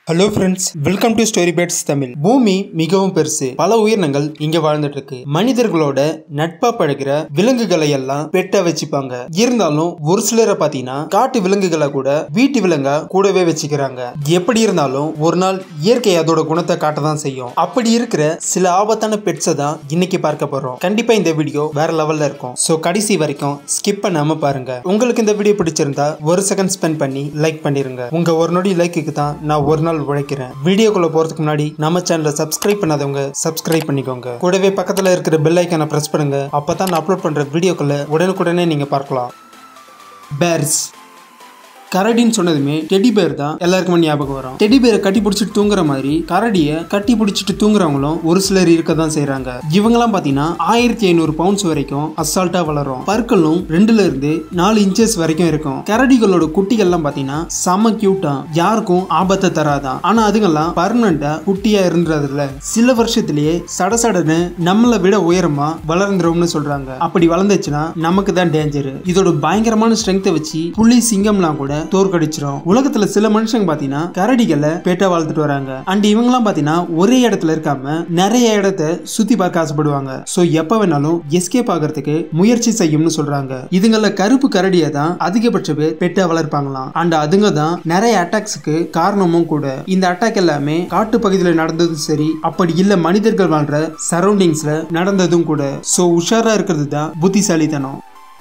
hello friends welcome to story bytes Tamil பூமி மிகவும் பெருசு பல உயிரினங்கள் இங்க வாழ்ந்துட்டு இருக்கு மனிதர்களோட நட்பா பழகிற விலங்குகளை எல்லாம் பெட்டா வச்சுப்பாங்க இருந்தாலும் ஒரு சிலரை பாத்தீங்கன்னா காட்டு விலங்குகளை கூட வீட்டு விலங்கா கூடவே வச்சுக்கிறாங்க எப்படி இருந்தாலும் ஒரு நாள் இயற்கை அதோட குணத்தை காட்ட தான் செய்யும் அப்படி இருக்கிற சில ஆபத்தான பெட்ஸை தான் இன்னைக்கு பார்க்க போறோம் கண்டிப்பா இந்த வீடியோ வேற லெவல்ல இருக்கும் ஸோ கடைசி வரைக்கும் ஸ்கிப் பண்ணாம பாருங்க உங்களுக்கு இந்த வீடியோ பிடிச்சிருந்தா ஒரு செகண்ட் ஸ்பெண்ட் பண்ணி லைக் பண்ணிருங்க உங்க ஒரு நொடி லைக்குக்கு தான் நான் ஒரு நாள் உழைக்கிறேன் வீடியோக்குள்ள போறதுக்கு முன்னாடி நம்ம சேனலை சப்ஸ்கிரைப் பண்ணாதவங்க சப்ஸ்கிரைப் பண்ணிக்கோங்க கூடவே பக்கத்துல இருக்கிற பெல் ஐக்கானை பிரஸ் பண்ணுங்க அப்பதான் நான் அப்லோட் பண்ற வீடியோக்குள்ள உடனுக்குடனே நீங்க பார்க்கலாம் பேர்ஸ் கரடின்னு சொன்னதுமே டெடி பேர் தான் எல்லாருக்குமே ஞாபகம் வரும் டெடி பேரை கட்டி பிடிச்சிட்டு தூங்குற மாதிரி கரடியை கட்டி பிடிச்சிட்டு தூங்குறவங்களும் ஒரு சிலர் இருக்க தான் செய்றாங்க இவங்கெல்லாம் பார்த்தீங்கன்னா ஆயிரத்தி ஐநூறு பவுண்ட்ஸ் வரைக்கும் அசால்ட்டா வளரும் பற்களும் ரெண்டுல இருந்து நாலு இன்ச்சஸ் வரைக்கும் இருக்கும் கரடிகளோட குட்டிகள்லாம் பார்த்தீங்கன்னா செம்ம கியூட்டா யாருக்கும் ஆபத்தை தராதான் ஆனா அதுங்கெல்லாம் பர்மனண்டா குட்டியா இருந்துறதுல சில வருஷத்திலேயே சடசடன்னு நம்மளை விட உயரமா வளர்ந்துரும்னு சொல்றாங்க அப்படி வளர்ந்துச்சுன்னா நமக்கு தான் டேஞ்சர் இதோட பயங்கரமான ஸ்ட்ரென்த்தை வச்சு புலி சிங்கம்லாம் கூட தோற்கடிச்சிரும் உலகத்துல சில மனுஷங்க பாத்தீங்கன்னா கரடிகளை பேட்டா வாழ்த்துட்டு வராங்க அண்ட் இவங்கெல்லாம் பாத்தீங்கன்னா ஒரே இடத்துல இருக்காம நிறைய இடத்த சுத்தி பார்க்க ஆசைப்படுவாங்க சோ எப்ப வேணாலும் எஸ்கேப் ஆகிறதுக்கு முயற்சி செய்யும்னு சொல்றாங்க இதுங்கள கருப்பு கரடியை தான் அதிகபட்ச பேர் பெட்டா வளர்ப்பாங்களாம் அண்ட் அதுங்க தான் நிறைய அட்டாக்ஸுக்கு காரணமும் கூட இந்த அட்டாக் எல்லாமே காட்டு பகுதியில் நடந்ததும் சரி அப்படி இல்ல மனிதர்கள் வாழ்ற சரௌண்டிங்ஸ்ல நடந்ததும் கூட சோ உஷாரா இருக்கிறது தான் புத்திசாலித்தனம்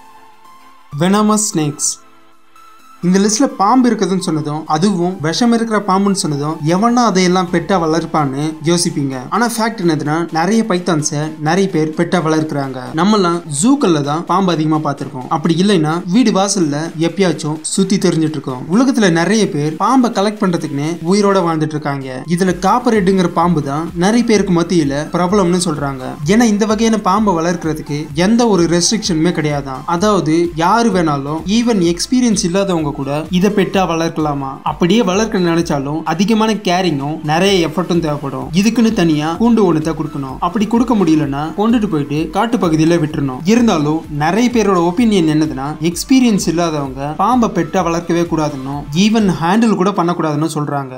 வெனாமஸ் ஸ்னேக்ஸ் இந்த லிஸ்ட்ல பாம்பு இருக்குதுன்னு சொன்னதும் அதுவும் விஷம் இருக்கிற பாம்புன்னு சொன்னதும் எவனா அதையெல்லாம் பெட்டா வளர்ப்பான்னு யோசிப்பீங்க ஆனா ஃபேக்ட் என்னதுன்னா நிறைய பைத்தான்ஸை நிறைய பேர் பெட்டா வளர்க்குறாங்க நம்மலாம் ஜூக்கல்ல தான் பாம்பு அதிகமா பார்த்திருக்கோம் அப்படி இல்லைன்னா வீடு வாசல்ல எப்பயாச்சும் சுத்தி தெரிஞ்சிட்டு இருக்கோம் உலகத்துல நிறைய பேர் பாம்பை கலெக்ட் பண்றதுக்குன்னு உயிரோட வாழ்ந்துட்டு இருக்காங்க இதுல காப்பரேட்டுங்கிற பாம்பு தான் நிறைய பேருக்கு மத்தியில பிரபலம்னு சொல்றாங்க ஏன்னா இந்த வகையான பாம்பை வளர்க்கறதுக்கு எந்த ஒரு ரெஸ்ட்ரிக்ஷனுமே கிடையாதான் அதாவது யாரு வேணாலும் ஈவன் எக்ஸ்பீரியன்ஸ் இல்லாதவங்க கூட இதை பெட்டா வளர்க்கலாமா அப்படியே வளர்க்க நினைச்சாலும் அதிகமான கேரிங்கும் நிறைய எஃபர்ட்டும் தேவைப்படும் இதுக்குன்னு தனியா கூண்டு ஒண்ணுத்த கொடுக்கணும் அப்படி கொடுக்க முடியலன்னா கொண்டுட்டு போயிட்டு காட்டு பகுதியில விட்டுறணும் இருந்தாலும் நிறைய பேரோட ஒப்பீனியன் என்னதுன்னா எக்ஸ்பீரியன்ஸ் இல்லாதவங்க பாம்பை பெட்டா வளர்க்கவே கூடாதுன்னு ஈவன் ஹேண்டில் கூட பண்ணக்கூடாதுன்னு சொல்றாங்க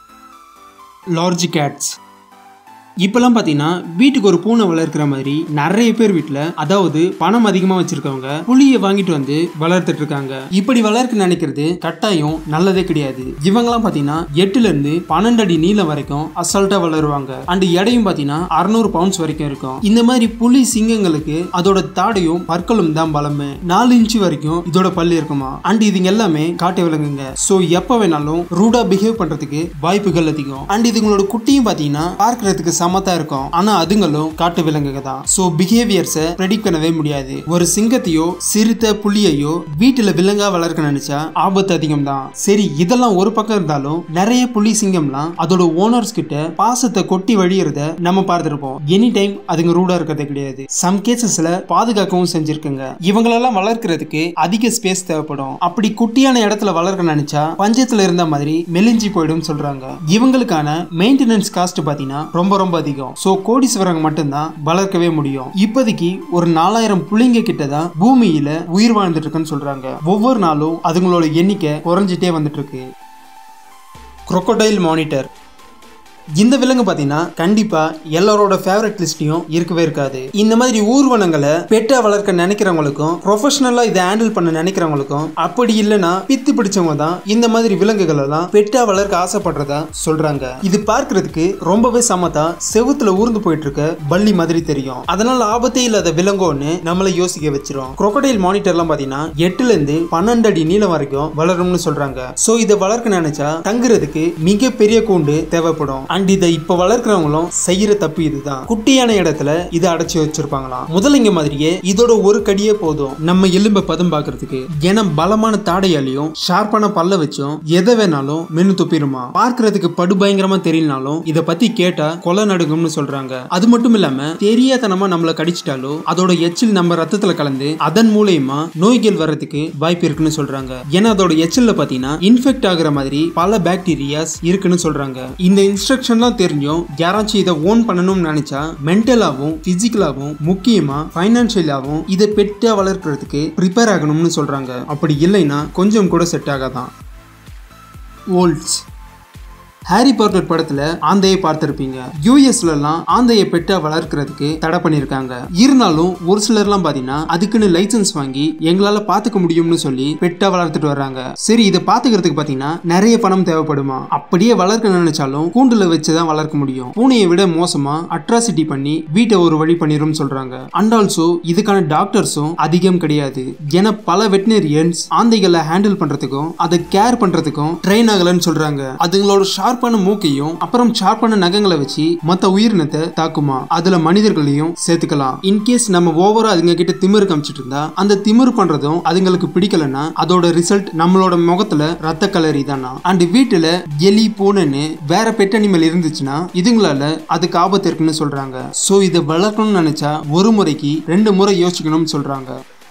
லார்ஜ் கேட்ஸ் இப்பெல்லாம் பார்த்தீங்கன்னா வீட்டுக்கு ஒரு பூனை வளர்க்குற மாதிரி நிறைய பேர் வீட்டில் அதாவது பணம் அதிகமாக வச்சிருக்கவங்க புளியை வாங்கிட்டு வந்து வளர்த்துட்டு இருக்காங்க இப்படி வளர்க்க நினைக்கிறது கட்டாயம் நல்லதே கிடையாது இவங்கெல்லாம் பார்த்தீங்கன்னா எட்டுல இருந்து பன்னெண்டு அடி நீளம் வரைக்கும் அசால்ட்டா வளருவாங்க அண்ட் எடையும் பார்த்தீங்கன்னா அறுநூறு பவுண்ட்ஸ் வரைக்கும் இருக்கும் இந்த மாதிரி புலி சிங்கங்களுக்கு அதோட தாடையும் பற்களும் தான் பலமே நாலு இன்ச்சு வரைக்கும் இதோட பல்லு இருக்குமா அண்ட் இதுங்க எல்லாமே காட்டு விலங்குங்க ஸோ எப்போ வேணாலும் ரூடா பிஹேவ் பண்றதுக்கு வாய்ப்புகள் அதிகம் அண்ட் இதுங்களோட குட்டியும் பார்த்தீங்கன்னா பார்க்கறதுக்கு சமத்தா இருக்கும் ஆனா அதுங்களும் காட்டு விலங்குக தான் சோ பிஹேவியர்ஸை ப்ரெடிக்ட் பண்ணவே முடியாது ஒரு சிங்கத்தையோ சிறுத்தை புலியையோ வீட்டுல விலங்கா வளர்க்க நினைச்சா ஆபத்து அதிகம் தான் சரி இதெல்லாம் ஒரு பக்கம் இருந்தாலும் நிறைய புலி சிங்கம்லாம் அதோட ஓனர்ஸ் கிட்ட பாசத்தை கொட்டி வழியறத நம்ம பார்த்திருப்போம் எனி டைம் அதுங்க ரூடா இருக்கிறது கிடையாது சம் கேசஸ்ல பாதுகாக்கவும் செஞ்சிருக்குங்க இவங்களெல்லாம் வளர்க்கறதுக்கு அதிக ஸ்பேஸ் தேவைப்படும் அப்படி குட்டியான இடத்துல வளர்க்க நினைச்சா பஞ்சத்துல இருந்த மாதிரி மெலிஞ்சி போயிடும் சொல்றாங்க இவங்களுக்கான மெயின்டெனன்ஸ் காஸ்ட் பாத்தீங்கன்னா ரொம்ப ரொம்ப அதிகம் சோ கோடீஸ்வரங்க மட்டும்தான் வளர்க்கவே முடியும் இப்போதைக்கு ஒரு நாலாயிரம் புள்ளிங்க கிட்ட தான் பூமியில உயிர் வாழ்ந்துட்டு இருக்குன்னு சொல்றாங்க ஒவ்வொரு நாளும் அதுங்களோட எண்ணிக்கை குறைஞ்சிட்டே வந்துட்டு இருக்கு crocodile மானிட்டர் இந்த விலங்கு பார்த்தீங்கன்னா கண்டிப்பா எல்லாரோட ஃபேவரட் லிஸ்ட்லயும் இருக்கவே இருக்காது இந்த மாதிரி ஊர்வனங்களை பெட்டா வளர்க்க நினைக்கிறவங்களுக்கும் ப்ரொஃபஷனலா இதை ஹேண்டில் பண்ண நினைக்கிறவங்களுக்கும் அப்படி இல்லைன்னா பித்து பிடிச்சவங்க தான் இந்த மாதிரி விலங்குகள் எல்லாம் பெட்டா வளர்க்க ஆசைப்படுறதா சொல்றாங்க இது பார்க்கிறதுக்கு ரொம்பவே சமத்தா செவுத்துல ஊர்ந்து போயிட்டு இருக்க பள்ளி மாதிரி தெரியும் அதனால ஆபத்தே இல்லாத விலங்கோன்னு நம்மளை யோசிக்க வச்சிரும் crocodile மானிட்டர்லாம் பாத்தீங்கன்னா எட்டுல இருந்து பன்னெண்டு அடி நீளம் வரைக்கும் வளரும்னு சொல்றாங்க சோ இதை வளர்க்க நினைச்சா தங்குறதுக்கு மிகப்பெரிய கூண்டு தேவைப்படும் அண்ட் இதை இப்ப வளர்க்குறவங்களும் செய்யற தப்பு இதுதான் குட்டியான இடத்துல இதை அடைச்சி வச்சிருப்பாங்களாம் முதலைங்க மாதிரியே இதோட ஒரு கடியே போதும் நம்ம எலும்பை பதம் பார்க்கறதுக்கு ஏன்னா பலமான தாடையாலையும் ஷார்ப்பான பல்ல வச்சும் எதை வேணாலும் மென்னு துப்பிடுமா பார்க்கறதுக்கு படுபயங்கரமா தெரியலனாலும் இதை பத்தி கேட்டா கொலை நடுங்கும்னு சொல்றாங்க அது மட்டும் இல்லாம தெரியாதனமா நம்மள கடிச்சிட்டாலோ அதோட எச்சில் நம்ம ரத்தத்துல கலந்து அதன் மூலயமா நோய்கள் வர்றதுக்கு வாய்ப்பு இருக்குன்னு சொல்றாங்க ஏன்னா அதோட எச்சில்ல பாத்தீங்கன்னா இன்ஃபெக்ட் ஆகுற மாதிரி பல பாக்டீரியாஸ் இருக்குன்னு சொல்றாங்க இந்த இன்ஸ்ட்ரக்ஷன்லாம் தெரிஞ்சும் யாராச்சும் இதை ஓன் பண்ணணும்னு நினைச்சா மென்டலாகவும் பிசிக்கலாகவும் முக்கியமா ஃபைனான்சியலாகவும் இதை பெட்டா வளர்க்கறதுக்கு ப்ரிப்பேர் ஆகணும்னு சொல்றாங்க அப்படி இல்லைன்னா கொஞ்சம் கூட செட் ஆகாதான் ஓல்ட்ஸ் ஹாரி பாட்டர் படத்துல ஆந்தையை பார்த்திருப்பீங்க யூஎஸ்ல எல்லாம் ஆந்தையை பெட்டா வளர்க்கறதுக்கு தடை பண்ணிருக்காங்க இருந்தாலும் ஒரு சிலர்லாம் பாத்தீங்கன்னா அதுக்குன்னு லைசன்ஸ் வாங்கி எங்களால பாத்துக்க முடியும்னு சொல்லி பெட்டா வளர்த்துட்டு வர்றாங்க சரி இதை பாத்துக்கிறதுக்கு பாத்தீங்கன்னா நிறைய பணம் தேவைப்படுமா அப்படியே வளர்க்க நினைச்சாலும் கூண்டுல வச்சுதான் வளர்க்க முடியும் பூனையை விட மோசமா அட்ராசிட்டி பண்ணி வீட்டை ஒரு வழி பண்ணிரும் சொல்றாங்க அண்ட் ஆல்சோ இதுக்கான டாக்டர்ஸும் அதிகம் கிடையாது என பல வெட்டினரியன்ஸ் ஆந்தைகளை ஹேண்டில் பண்றதுக்கும் அதை கேர் பண்றதுக்கும் ட்ரெயின் ஆகலன்னு சொல்றாங்க அதுங்களோட ஷார்ப்பான மூக்கையும் அப்புறம் ஷார்ப்பான நகங்களை வச்சு மத்த உயிரினத்தை தாக்குமா அதுல மனிதர்களையும் சேர்த்துக்கலாம் இன்கேஸ் நம்ம ஓவரா அதுங்க கிட்ட திமிரு காமிச்சிட்டு இருந்தா அந்த திமிரு பண்றதும் அதுங்களுக்கு பிடிக்கலன்னா அதோட ரிசல்ட் நம்மளோட முகத்துல ரத்த கலரி தானா அண்ட் வீட்டுல எலி பூனைன்னு வேற பெட் அனிமல் இருந்துச்சுன்னா இதுங்களால அதுக்கு ஆபத்து இருக்குன்னு சொல்றாங்க சோ இதை வளர்க்கணும்னு நினைச்சா ஒரு முறைக்கு ரெண்டு முறை யோசிக்கணும்னு சொல்றாங்க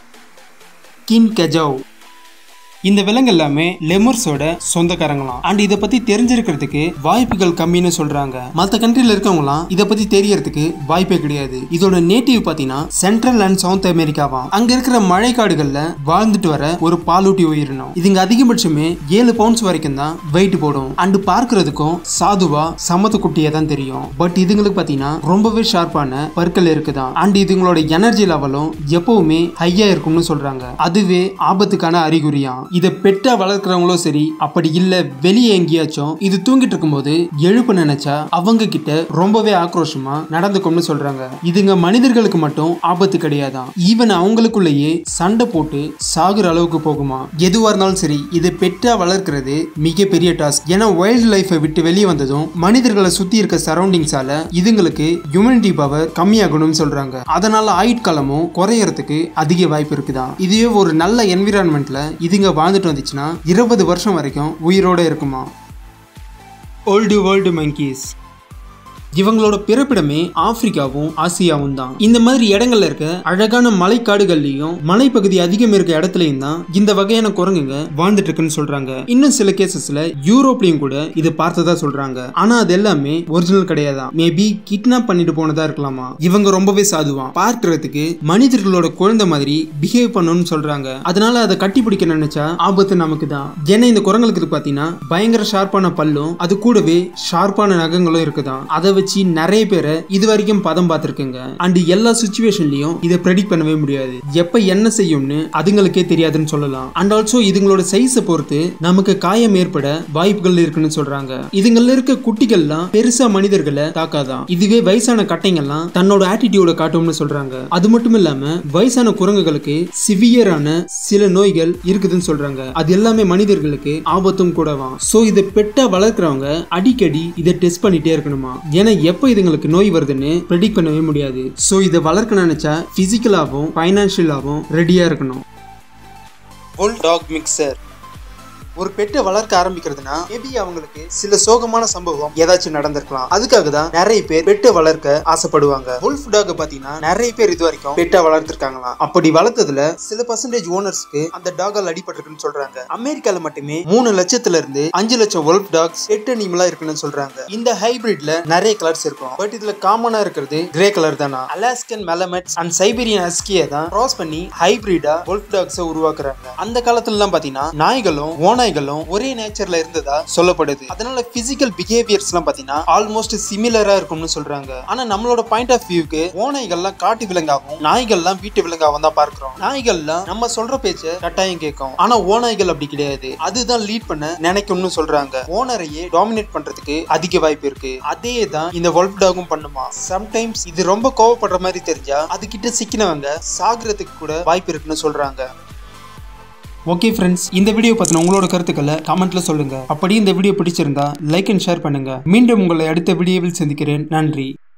கின் கெஜாவ் இந்த விலங்கு எல்லாமே லெமர்ஸோட சொந்தக்காரங்களாம் அண்ட் இதை பத்தி தெரிஞ்சிருக்கிறதுக்கு வாய்ப்புகள் கம்மின்னு சொல்றாங்க மற்ற கண்ட்ரில இருக்கவங்களாம் இதை பத்தி தெரியறதுக்கு வாய்ப்பே கிடையாது இதோட நேட்டிவ் பாத்தீங்கன்னா சென்ட்ரல் அண்ட் சவுத் அமெரிக்காவாம் அங்க இருக்கிற மழைக்காடுகள்ல வாழ்ந்துட்டு வர ஒரு பாலூட்டி உயிரினம் இதுங்க அதிகபட்சமே ஏழு பவுண்ட்ஸ் வரைக்கும் தான் வெயிட் போடும் அண்ட் பார்க்கிறதுக்கும் சாதுவா சமத்து குட்டியா தான் தெரியும் பட் இதுங்களுக்கு பாத்தீங்கன்னா ரொம்பவே ஷார்ப்பான பற்கள் இருக்குதான் அண்ட் இதுங்களோட எனர்ஜி லெவலும் எப்பவுமே ஹையா இருக்கும்னு சொல்றாங்க அதுவே ஆபத்துக்கான அறிகுறியா இதை பெட்டா வளர்க்குறவங்களும் சரி அப்படி இல்ல வெளியே எங்கேயாச்சும் இது தூங்கிட்டு இருக்கும்போது எழுப்ப நினைச்சா அவங்க கிட்ட ரொம்பவே ஆக்ரோஷமா நடந்துக்கும்னு சொல்றாங்க இதுங்க மனிதர்களுக்கு மட்டும் ஆபத்து கிடையாதான் ஈவன் அவங்களுக்குள்ளேயே சண்டை போட்டு சாகுற அளவுக்கு போகுமா எதுவா இருந்தாலும் சரி இதை பெட்டா வளர்க்கிறது மிகப்பெரிய டாஸ்க் ஏன்னா வைல்ட் லைஃபை விட்டு வெளியே வந்ததும் மனிதர்களை சுத்தி இருக்க சரௌண்டிங்ஸால இதுங்களுக்கு ஹியூமனிட்டி பவர் கம்மியாகணும்னு சொல்றாங்க அதனால ஆயுட்காலமும் குறையறதுக்கு அதிக வாய்ப்பு இருக்குதான் இதுவே ஒரு நல்ல என்விரான்மெண்ட்ல இதுங்க வாழ்ந்துட்டு வந்துச்சுன்னா இருபது வருஷம் வரைக்கும் உயிரோட இருக்குமா ஓல்டு வேர்ல்டு monkeys இவங்களோட பிறப்பிடமே ஆப்பிரிக்காவும் ஆசியாவும் தான் இந்த மாதிரி இடங்கள்ல இருக்க அழகான மலைக்காடுகள்லயும் மலைப்பகுதி அதிகம் இருக்க இடத்துலயும் தான் இந்த வகையான குரங்குங்க வாழ்ந்துட்டு இருக்குன்னு சொல்றாங்க இன்னும் சில கேசஸ்ல யூரோப்லயும் கூட இது பார்த்ததா சொல்றாங்க ஆனா அது எல்லாமே ஒரிஜினல் கிடையாதான் மேபி கிட்னாப் பண்ணிட்டு போனதா இருக்கலாமா இவங்க ரொம்பவே சாதுவான் பார்க்கறதுக்கு மனிதர்களோட குழந்தை மாதிரி பிஹேவ் பண்ணணும்னு சொல்றாங்க அதனால அதை கட்டி பிடிக்க நினைச்சா ஆபத்து நமக்கு தான் ஏன்னா இந்த குரங்களுக்கு பாத்தீங்கன்னா பயங்கர ஷார்ப்பான பல்லும் அது கூடவே ஷார்ப்பான நகங்களும் இருக்குதான் அதை வச்சு நிறைய பேரை இது வரைக்கும் பதம் பார்த்துருக்குங்க அண்ட் எல்லா சுச்சுவேஷன்லயும் இதை ப்ரெடிக்ட் பண்ணவே முடியாது எப்ப என்ன செய்யும்னு அதுங்களுக்கே தெரியாதுன்னு சொல்லலாம் அண்ட் ஆல்சோ இதுங்களோட சைஸை பொறுத்து நமக்கு காயம் ஏற்பட வாய்ப்புகள் இருக்குன்னு சொல்றாங்க இதுங்கள்ல இருக்க குட்டிகள்லாம் பெருசா மனிதர்களை தாக்காதான் இதுவே வயசான கட்டைங்கள்லாம் தன்னோட ஆட்டிடியூட காட்டும்னு சொல்றாங்க அது மட்டும் இல்லாம வயசான குரங்குகளுக்கு சிவியரான சில நோய்கள் இருக்குதுன்னு சொல்றாங்க அது எல்லாமே மனிதர்களுக்கு ஆபத்தும் கூடவாம் சோ இதை பெட்டா வளர்க்குறவங்க அடிக்கடி இதை டெஸ்ட் பண்ணிட்டே இருக்கணுமா ஏன்னா எப்போ இதுங்களுக்கு நோய் வருதுன்னு ப்ரெடிக்ட் பண்ணவே முடியாது ஸோ இதை வளர்க்க நினைச்சா ஃபிசிக்கலாகவும் ஃபைனான்ஷியலாகவும் ரெடியாக இருக்கணும் புல் டாக் மிக்சர் ஒரு பெட்டை வளர்க்க ஆரம்பிக்கிறதுனா மேபி அவங்களுக்கு சில சோகமான சம்பவம் ஏதாச்சும் நடந்திருக்கலாம் அதுக்காக தான் நிறைய பேர் பெட்டை வளர்க்க ஆசைப்படுவாங்க வுல்ஃப் டாக் பாத்தீங்கன்னா நிறைய பேர் இது வரைக்கும் பெட்டை வளர்த்திருக்காங்களாம் அப்படி வளர்த்ததுல சில பர்சன்டேஜ் ஓனர்ஸ்க்கு அந்த டாகால் அடிபட்டிருக்குன்னு சொல்றாங்க அமெரிக்கால மட்டுமே மூணு லட்சத்துல இருந்து அஞ்சு லட்சம் வுல்ஃப் டாக்ஸ் பெட் அனிமலா இருக்குன்னு சொல்றாங்க இந்த ஹைபிரிட்ல நிறைய கலர்ஸ் இருக்கும் பட் இதுல காமனா இருக்கிறது கிரே கலர் தானா அலாஸ்கன் மெலமெட்ஸ் அண்ட் சைபீரியன் அஸ்கியை தான் கிராஸ் பண்ணி ஹைபிரிடா வுல்ஃப் டாக்ஸை உருவாக்குறாங்க அந்த காலத்துல எல்லாம் பாத்தீங்கன்னா நாய்களும் ஓநாய்களும் ஒரே நேச்சர்ல இருந்ததா சொல்லப்படுது அதனால பிசிக்கல் பிஹேவியர்ஸ் எல்லாம் பாத்தீங்கன்னா ஆல்மோஸ்ட் சிமிலரா இருக்கும்னு சொல்றாங்க ஆனா நம்மளோட பாயிண்ட் ஆஃப் வியூக்கு ஓநாய்கள்லாம் காட்டு விலங்காகவும் நாய்கள்லாம் வீட்டு விலங்காகவும் தான் பார்க்கிறோம் நாய்கள்லாம் நம்ம சொல்ற பேச்ச கட்டாயம் கேட்கும் ஆனா ஓநாய்கள் அப்படி கிடையாது அதுதான் லீட் பண்ண நினைக்கும்னு சொல்றாங்க ஓனரையே டாமினேட் பண்றதுக்கு அதிக வாய்ப்பு இருக்கு அதே தான் இந்த வல்ஃப் டாகும் பண்ணுமா சம்டைம்ஸ் இது ரொம்ப கோவப்படுற மாதிரி தெரிஞ்சா அது கிட்ட சிக்கினவங்க சாகுறதுக்கு கூட வாய்ப்பு இருக்குன்னு சொல்றாங்க ஓகே ஃப்ரெண்ட்ஸ் இந்த வீடியோ பற்றின உங்களோட கருத்துக்களை கமெண்ட்ல சொல்லுங்க அப்படி இந்த வீடியோ பிடிச்சிருந்தா லைக் அண்ட் ஷேர் பண்ணுங்க மீண்டும் உங்களை அடுத்த வீடியோவில் சந்திக்கிறேன் நன்றி